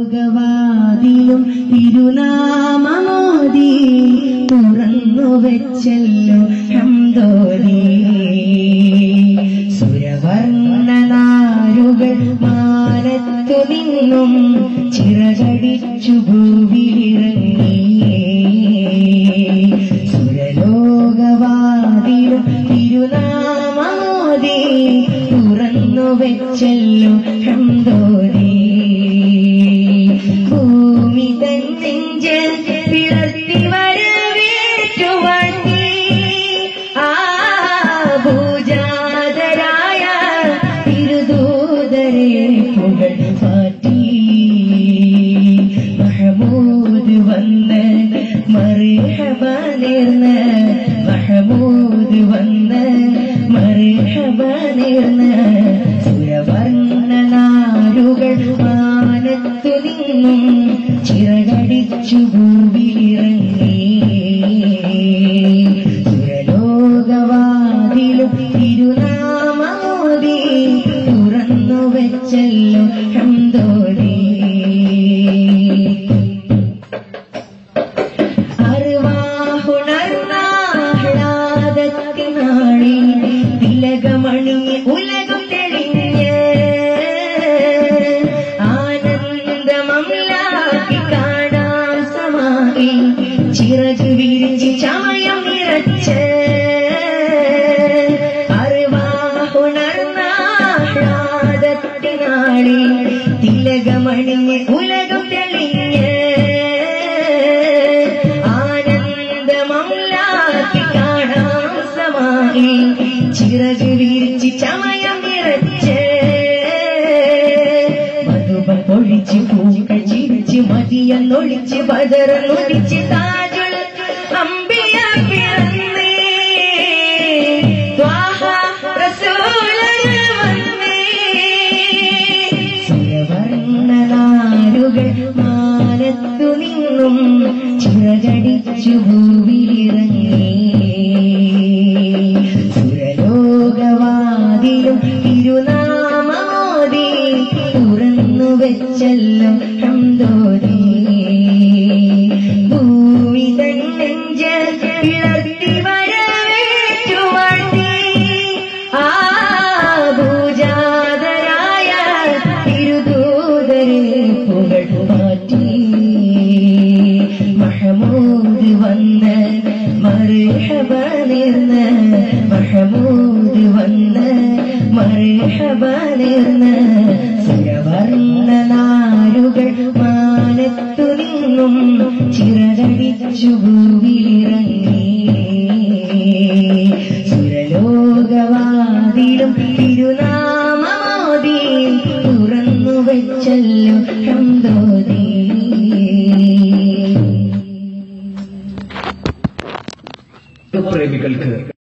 സുരലോകവാദിയും തിരുനാമമോദി തുറന്നു വെച്ചല്ലോ ഹംദോദി സുരവർണ്ണനാരുകൾ മാനത്തു നിന്നും ചിറകടിച്ചു ഭൂവിലിറങ്ങി സുരലോകവാദിയും തിരുനാമോദി തുറന്നു വെച്ചല്ലോ ഹംദോദി ഭൂമി തന്നെഞ്ച് പിളർത്തി വരവേറ്റു വാഴ്ത്തി ആ ഭൂജാതരായ തിരുദൂതരെ പുകൾ പാറ്റി മഹമൂദ് വന്ന് മറിഹബ നേർന്ന് മഹമൂദ് വന്ന് മറിഹബ നേർന്ന് സുരവർണ്ണനാരുകൾ മാനത്തു നിന്നും ചിറകടിച്ചു ഭൂവിലിറങ്ങി സുരലോകവാതിലും തിരുനാമോദി തുറന്നു വെച്ചല്ലോ ഹംദോദി അറിവാഹുണർന്നാഹ്ലാദത്തിനാളി തിലകമണി ഉലകം തെളിഞ്ഞ് ആനന്ദമംലാക്കി കാണാൻ സമായി ചിറക് വിരിച്ച് ചമയം നിറച്ച് അറിവാഹുണർന്നാഹ്ലാദത്തിനാളി തിലകമണിഞ്ഞ് ഉലകം തെളിഞ്ഞ് ആനന്ദമംലാക്കി കാണാൻ സമായി ചിറക് വിരിച്ച് ചമയം നിറച്ച് മധുപം പൊഴിച്ച് പൂക്കൾ ചിരിച്ച് മതിയെന്നൊഴിച്ച് ബദറന്നൊഴിച്ച് താജുൽ അമ്പിയ പിറന്നേ ത്വാഹ റസൂലർ വന്നേ സുരവർണ്ണനാരുകൾ മാനത്തു നിന്നും ചിറകടിച്ചു ഭൂവിലിറങ്ങി സുരലോകവാതിലും തിരുനാമോദി തുറന്നു വെച്ചല്ലോ ഹംദോദി ഭൂമി തന്നെഞ്ച് പിളർത്തി വരവേറ്റു വാഴ്ത്തി ആ ഭൂജാതരായ തിരുദൂതരെ പുകൾ മാറ്റി മഹമൂദ് വന്ന് മറിഹബ നേർന്ന് മഹമൂദ് വന്ന് മറിഹബ നേർന്ന് സുരവർണ്ണനാരുകൾ മാനത്തു നിന്നും ചിറകടിച്ചു ഭൂവിലിറങ്ങി സുരലോകവാതിലും തിരുനാമോദി തുറന്നു വെച്ചല്ലോ ഹംദോദി പ്രേമികൾക്ക്